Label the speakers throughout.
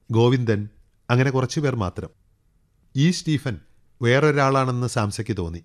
Speaker 1: ഗോവിന്ദൻ അങ്ങനെ കുറച്ചു പേർ മാത്രം ഈ സ്റ്റീഫൻ വേറൊരാളാണെന്ന് സാംസയ്ക്ക് തോന്നി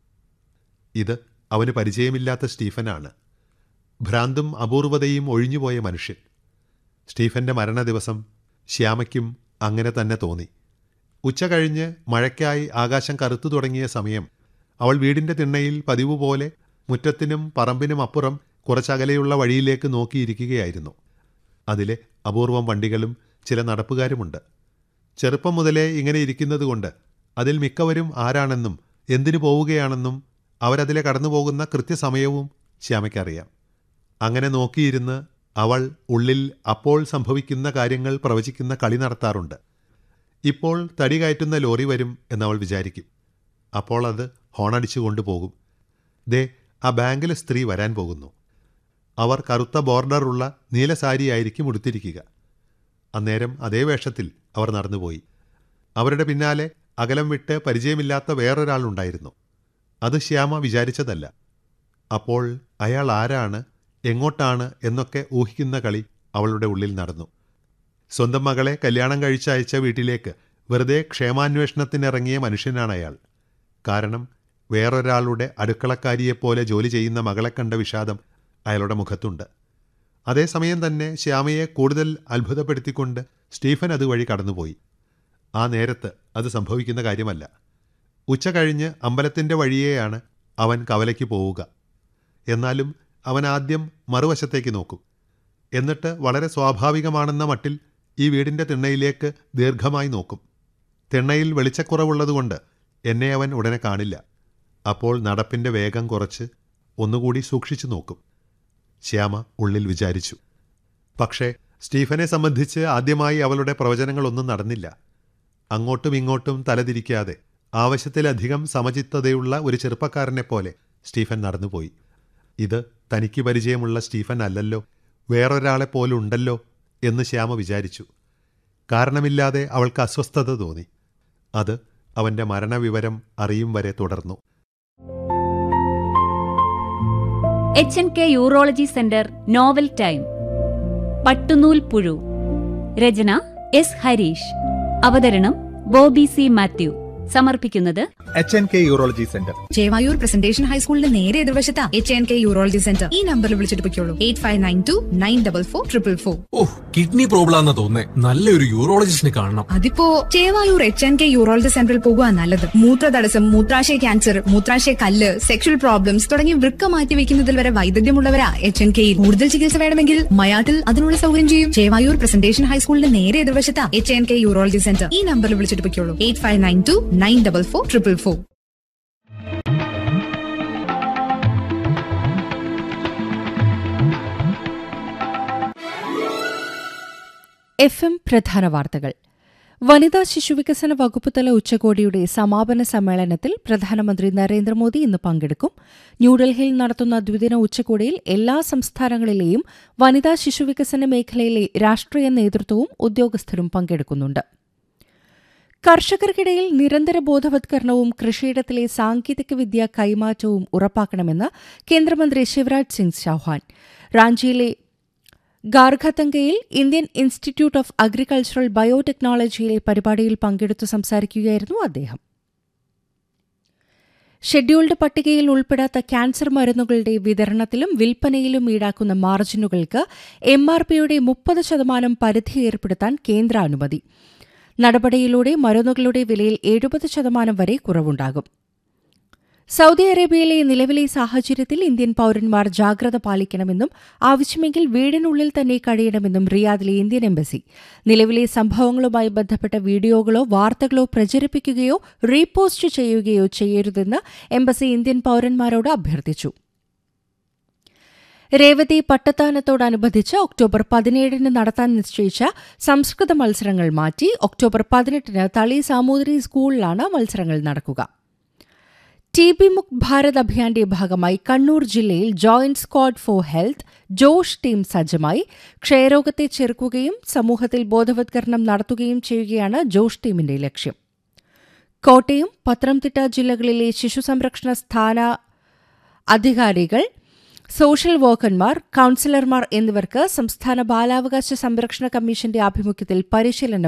Speaker 1: ഇത് അവന് പരിചയമില്ലാത്ത സ്റ്റീഫനാണ് ഭ്രാന്തും അപൂർവതയും ഒഴിഞ്ഞുപോയ മനുഷ്യൻ സ്റ്റീഫന്റെ മരണദിവസം ശ്യാമയ്ക്കും അങ്ങനെ തന്നെ തോന്നി ഉച്ച കഴിഞ്ഞ് മഴയ്ക്കായി ആകാശം കറുത്തു തുടങ്ങിയ സമയം അവൾ വീടിന്റെ തിണ്ണയിൽ പതിവ് പോലെ മുറ്റത്തിനും പറമ്പിനും അപ്പുറം കുറച്ചകലെയുള്ള വഴിയിലേക്ക് നോക്കിയിരിക്കുകയായിരുന്നു അതിലെ അപൂർവം വണ്ടികളും ചില നടപ്പുകാരുമുണ്ട് ചെറുപ്പം മുതലേ ഇങ്ങനെ ഇരിക്കുന്നതുകൊണ്ട് അതിൽ മിക്കവരും ആരാണെന്നും എന്തിനു പോവുകയാണെന്നും അവരതിലെ കടന്നുപോകുന്ന കൃത്യസമയവും ശ്യാമയ്ക്കറിയാം അങ്ങനെ നോക്കിയിരുന്ന് അവൾ ഉള്ളിൽ അപ്പോൾ സംഭവിക്കുന്ന കാര്യങ്ങൾ പ്രവചിക്കുന്ന കളി നടത്താറുണ്ട് ഇപ്പോൾ തടി കയറ്റുന്ന ലോറി വരും എന്നവൾ വിചാരിക്കും അപ്പോൾ അത് ഹോണടിച്ചു കൊണ്ടുപോകും ദേ ആ ബാങ്കിലെ സ്ത്രീ വരാൻ പോകുന്നു അവർ കറുത്ത ബോർഡറുള്ള നീല സാരിയായിരിക്കും ഉടുത്തിരിക്കുക അന്നേരം അതേ വേഷത്തിൽ അവർ നടന്നുപോയി അവരുടെ പിന്നാലെ അകലം വിട്ട് പരിചയമില്ലാത്ത വേറൊരാളുണ്ടായിരുന്നു അത് ശ്യാമ വിചാരിച്ചതല്ല അപ്പോൾ അയാൾ ആരാണ് എങ്ങോട്ടാണ് എന്നൊക്കെ ഊഹിക്കുന്ന കളി അവളുടെ ഉള്ളിൽ നടന്നു സ്വന്തം മകളെ കല്യാണം കഴിച്ചയച്ച വീട്ടിലേക്ക് വെറുതെ ക്ഷേമാന്വേഷണത്തിനിറങ്ങിയ മനുഷ്യനാണ് അയാൾ കാരണം വേറൊരാളുടെ അടുക്കളക്കാരിയെപ്പോലെ ജോലി ചെയ്യുന്ന മകളെ കണ്ട വിഷാദം അയാളുടെ മുഖത്തുണ്ട് അതേസമയം തന്നെ ശ്യാമയെ കൂടുതൽ അത്ഭുതപ്പെടുത്തിക്കൊണ്ട് സ്റ്റീഫൻ അതുവഴി കടന്നുപോയി ആ നേരത്ത് അത് സംഭവിക്കുന്ന കാര്യമല്ല ഉച്ച കഴിഞ്ഞ് അമ്പലത്തിൻ്റെ വഴിയെയാണ് അവൻ കവലയ്ക്ക് പോവുക എന്നാലും അവൻ ആദ്യം മറുവശത്തേക്ക് നോക്കും എന്നിട്ട് വളരെ സ്വാഭാവികമാണെന്ന മട്ടിൽ ഈ വീടിൻ്റെ തിണ്ണയിലേക്ക് ദീർഘമായി നോക്കും തിണ്ണയിൽ വെളിച്ചക്കുറവുള്ളതുകൊണ്ട് എന്നെ അവൻ ഉടനെ കാണില്ല അപ്പോൾ നടപ്പിൻ്റെ വേഗം കുറച്ച് ഒന്നുകൂടി സൂക്ഷിച്ചു നോക്കും ശ്യാമ ഉള്ളിൽ വിചാരിച്ചു പക്ഷേ സ്റ്റീഫനെ സംബന്ധിച്ച് ആദ്യമായി അവളുടെ പ്രവചനങ്ങളൊന്നും നടന്നില്ല അങ്ങോട്ടും ഇങ്ങോട്ടും തലതിരിക്കാതെ ആവശ്യത്തിലധികം സമചിത്തതയുള്ള ഒരു ചെറുപ്പക്കാരനെ പോലെ സ്റ്റീഫൻ നടന്നുപോയി ഇത് തനിക്ക് പരിചയമുള്ള സ്റ്റീഫൻ അല്ലല്ലോ വേറൊരാളെ പോലുണ്ടല്ലോ എന്ന് ശ്യാമ വിചാരിച്ചു കാരണമില്ലാതെ അവൾക്ക് അസ്വസ്ഥത തോന്നി അത് അവന്റെ മരണവിവരം അറിയും വരെ തുടർന്നു
Speaker 2: H N K urology centre novel time പട്ടുനൂൽ പുഴു രചന എസ് ഹരീഷ് അവതരണം ബോബി സി മാത്യു സമർപ്പിക്കുന്നത്
Speaker 3: H N K urology centre
Speaker 4: Chevayur Presentation ഹൈസ്കൂളിന്റെ നേരെ എതിർവശത്താ H N K urology centre ഈ നമ്പറിൽ വിളിച്ചിട്ട് പൊയ്ക്കോളൂ eight five nine two nine double four triple four
Speaker 5: ഓ കിഡ്നി പ്രോബ്ലം ആണെന്ന് തോന്നേ നല്ലൊരു യൂറോളജിസ്റ്റിനെ കാണണം
Speaker 4: അതിപ്പോ Chevayur H N K urology സെന്ററിൽ പോകുക നല്ലത് മൂത്രതടസ്സം മൂത്രാശയ ക്യാൻസർ മൂത്രാശയ കല്ല് സെക്ഷൽ പ്രോബ്ലംസ് തുടങ്ങി വൃക്ക മാറ്റി വെക്കുന്നതിൽ വരെ വൈദഗ്ധ്യമുള്ളവരാ എച്ച് എൻ കെയിൽ കൂടുതൽ ചികിത്സ വേണമെങ്കിൽ മയാട്ടിൽ അതിനുള്ള സൗകര്യം ചെയ്യും ചേവായൂർ പ്രസന്റേഷൻ ഹൈസ്കൂളിന്റെ നേരെ എതിർവശത്താ H N K urology centre ഈ നമ്പറിൽ വിളിച്ചിട്ട് പൊയ്ക്കോളൂ eight five nine two nine double four triple four
Speaker 6: F M പ്രധാന വാർത്തകൾ വനിതാ ശിശുവികസന വകുപ്പ് തല ഉച്ചകോടിയുടെ സമാപന സമ്മേളനത്തിൽ പ്രധാനമന്ത്രി നരേന്ദ്രമോദി ഇന്ന് പങ്കെടുക്കും ന്യൂഡൽഹിയിൽ നടത്തുന്ന ദ്വിദിന ഉച്ചകോടിയിൽ എല്ലാ സംസ്ഥാനങ്ങളിലെയും വനിതാ ശിശുവികസന മേഖലയിലെ രാഷ്ട്രീയ നേതൃത്വവും ഉദ്യോഗസ്ഥരും പങ്കെടുക്കുന്നുണ്ട് കർഷകർക്കിടയിൽ നിരന്തര ബോധവത്കരണവും കൃഷിയിടത്തിലെ സാങ്കേതികവിദ്യ കൈമാറ്റവും ഉറപ്പാക്കണമെന്ന് കേന്ദ്രമന്ത്രി ശിവരാജ് സിംഗ് ചൌഹാൻ റാഞ്ചിയിലെ ഗാർഖത്തങ്കയിൽ ഇന്ത്യൻ ഇൻസ്റ്റിറ്റ്യൂട്ട് ഓഫ് അഗ്രികൾച്ചറൽ ബയോടെക്നോളജിയിലെ പരിപാടിയിൽ പങ്കെടുത്തു സംസാരിക്കുകയായിരുന്നു അദ്ദേഹം ഷെഡ്യൂൾഡ് പട്ടികയിൽ ഉൾപ്പെടാത്ത ക്യാൻസർ മരുന്നുകളുടെ വിതരണത്തിലും വിൽപ്പനയിലും ഈടാക്കുന്ന മാർജിനുകൾക്ക് എം ആർ പിയുടെ മുപ്പത് ശതമാനം പരിധി ഏർപ്പെടുത്താൻ കേന്ദ്ര അനുമതി നടപടിയിലൂടെ മരുന്നുകളുടെ വിലയിൽ എഴുപത് ശതമാനം വരെ കുറവുണ്ടാകും സൗദി അറേബ്യയിലെ നിലവിലെ സാഹചര്യത്തിൽ ഇന്ത്യൻ പൌരന്മാർ ജാഗ്രത പാലിക്കണമെന്നും ആവശ്യമെങ്കിൽ വീടിനുള്ളിൽ തന്നെ കഴിയണമെന്നും റിയാദിലെ ഇന്ത്യൻ എംബസി നിലവിലെ സംഭവങ്ങളുമായി ബന്ധപ്പെട്ട വീഡിയോകളോ വാർത്തകളോ പ്രചരിപ്പിക്കുകയോ റീപോസ്റ്റ് ചെയ്യുകയോ ചെയ്യരുതെന്ന് എംബസി ഇന്ത്യൻ പൌരന്മാരോട് അഭ്യർത്ഥിച്ചു രേവതി പട്ടത്താനത്തോടനുബന്ധിച്ച് ഒക്ടോബർ പതിനേഴിന് നടത്താൻ നിശ്ചയിച്ച സംസ്കൃത മത്സരങ്ങൾ മാറ്റി ഒക്ടോബർ പതിനെട്ടിന് തളി സാമൂതിരി സ്കൂളിലാണ് മത്സരങ്ങൾ നടക്കുക ടി ബി മുക്ത് ഭാരത് അഭിയാന്റെ ഭാഗമായി കണ്ണൂർ ജില്ലയിൽ joint squad for health Josh team സജ്ജമായി ക്ഷയരോഗത്തെ ചെറുക്കുകയും സമൂഹത്തിൽ ബോധവത്കരണം നടത്തുകയും ചെയ്യുകയാണ് ജോഷ് ടീമിന്റെ ലക്ഷ്യം കോട്ടയം പത്തനംതിട്ട ജില്ലകളിലെ ശിശുസംരക്ഷണ സ്ഥാന അധികാരികൾ സോഷ്യൽ വർക്കർമാർ കൌൺസിലർമാർ എന്നിവർക്ക് സംസ്ഥാന ബാലാവകാശ സംരക്ഷണ കമ്മീഷന്റെ ആഭിമുഖ്യത്തിൽ പരിശീലനം